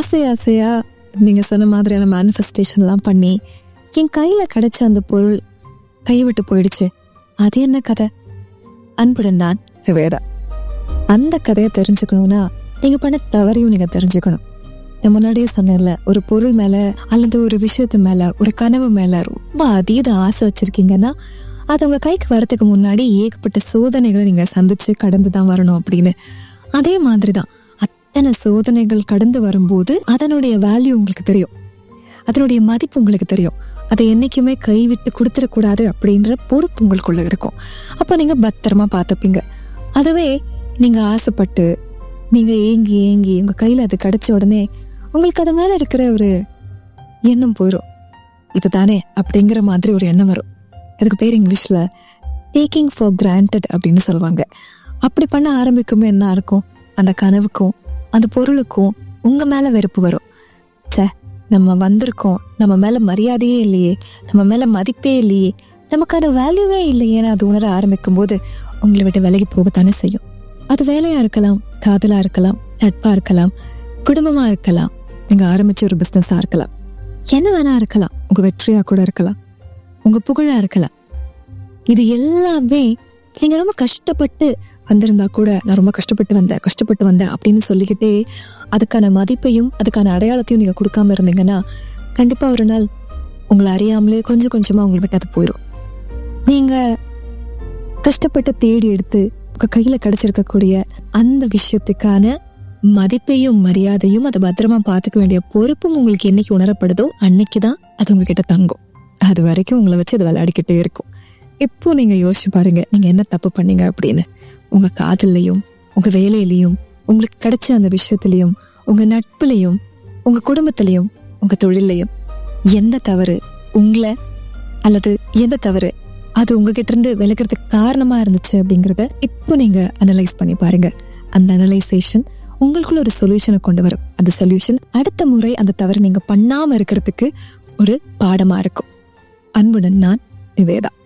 ஆசை ஆசையா நீங்க சொன்ன மாதிரியான மேனிஃபெஸ்டேஷன்லாம் பண்ணி என் கையில கிடைச்ச அந்த பொருள் கைவிட்டு போயிடுச்சு அது என்ன கதை அன்புடன் நான் வேதா அந்த கதையை தெரிஞ்சுக்கணும்னா நீங்க பண்ண தவறையும் நீங்க தெரிஞ்சுக்கணும் நான் முன்னாடியே சொன்னேன்ல ஒரு பொருள் மேல அல்லது ஒரு விஷயத்து மேல ஒரு கனவு மேல ரொம்ப அதீத ஆசை வச்சிருக்கீங்கன்னா அது உங்க கைக்கு வரதுக்கு முன்னாடி ஏகப்பட்ட சோதனைகளை நீங்க சந்திச்சு கடந்து தான் வரணும் அப்படின்னு அதே மாதிரிதான் அத்தனை சோதனைகள் கடந்து வரும்போது அதனுடைய வேல்யூ உங்களுக்கு தெரியும் அதனுடைய மதிப்பு உங்களுக்கு தெரியும் அதை என்னைக்குமே கைவிட்டு கொடுத்துடக்கூடாது அப்படின்ற பொறுப்பு உங்களுக்குள்ள இருக்கும் அப்போ நீங்க பத்திரமா பார்த்துப்பீங்க அதுவே நீங்க ஆசைப்பட்டு நீங்க ஏங்கி ஏங்கி உங்க கையில அது கிடைச்ச உடனே உங்களுக்கு அது மேல இருக்கிற ஒரு எண்ணம் போயிடும் இதுதானே அப்படிங்கிற மாதிரி ஒரு எண்ணம் வரும் இதுக்கு பேர் இங்கிலீஷ்ல டேக்கிங் ஃபார் கிராண்டட் அப்படின்னு சொல்லுவாங்க அப்படி பண்ண ஆரம்பிக்குமே என்ன இருக்கும் அந்த கனவுக்கும் அந்த பொருளுக்கும் உங்க மேல வெறுப்பு வரும் ச்சே நம்ம வந்திருக்கோம் நம்ம மேல மரியாதையே இல்லையே நம்ம மேல மதிப்பே இல்லையே நமக்கான வேல்யூவே இல்லையேன்னு அது உணர ஆரம்பிக்கும் போது உங்களை விட்டு விலகி போகத்தானே செய்யும் அது வேலையா இருக்கலாம் காதலா இருக்கலாம் நட்பா இருக்கலாம் குடும்பமா இருக்கலாம் நீங்க ஆரம்பிச்ச ஒரு பிசினஸா இருக்கலாம் என்ன வேணா இருக்கலாம் உங்க வெற்றியா கூட இருக்கலாம் உங்க புகழா இருக்கலாம் இது எல்லாமே நீங்க ரொம்ப கஷ்டப்பட்டு வந்திருந்தா கூட நான் ரொம்ப கஷ்டப்பட்டு வந்தேன் கஷ்டப்பட்டு வந்தேன் அப்படின்னு சொல்லிக்கிட்டே அதுக்கான மதிப்பையும் அதுக்கான அடையாளத்தையும் நீங்க கொடுக்காம இருந்தீங்கன்னா கண்டிப்பா ஒரு நாள் உங்களை அறியாமலே கொஞ்சம் கொஞ்சமா உங்களை விட்டு அது போயிடும் நீங்க கஷ்டப்பட்டு தேடி எடுத்து உங்க கையில கிடைச்சிருக்கக்கூடிய அந்த விஷயத்துக்கான மதிப்பையும் மரியாதையும் அதை பத்திரமா பார்த்துக்க வேண்டிய பொறுப்பும் உங்களுக்கு என்னைக்கு உணரப்படுதோ அன்னைக்கு தான் அது உங்ககிட்ட தங்கும் அது வரைக்கும் உங்களை வச்சு அது விளையாடிக்கிட்டே இருக்கும் இப்போ நீங்க யோசிச்சு பாருங்க நீங்க என்ன தப்பு பண்ணீங்க அப்படின்னு உங்க காதல்லையும் உங்க வேலையிலையும் உங்களுக்கு கிடைச்ச அந்த விஷயத்திலையும் உங்க நட்புலையும் உங்க குடும்பத்திலையும் உங்க தொழிலையும் எந்த தவறு உங்களை அல்லது எந்த தவறு அது உங்ககிட்ட இருந்து விலகிறதுக்கு காரணமா இருந்துச்சு அப்படிங்கறத இப்போ நீங்க அனலைஸ் பண்ணி பாருங்க அந்த அனலைசேஷன் உங்களுக்குள்ள ஒரு சொல்யூஷனை கொண்டு வரும் அந்த சொல்யூஷன் அடுத்த முறை அந்த தவறு நீங்க பண்ணாம இருக்கிறதுக்கு ஒரு பாடமா இருக்கும் அன்புடன் நான் நிவேதா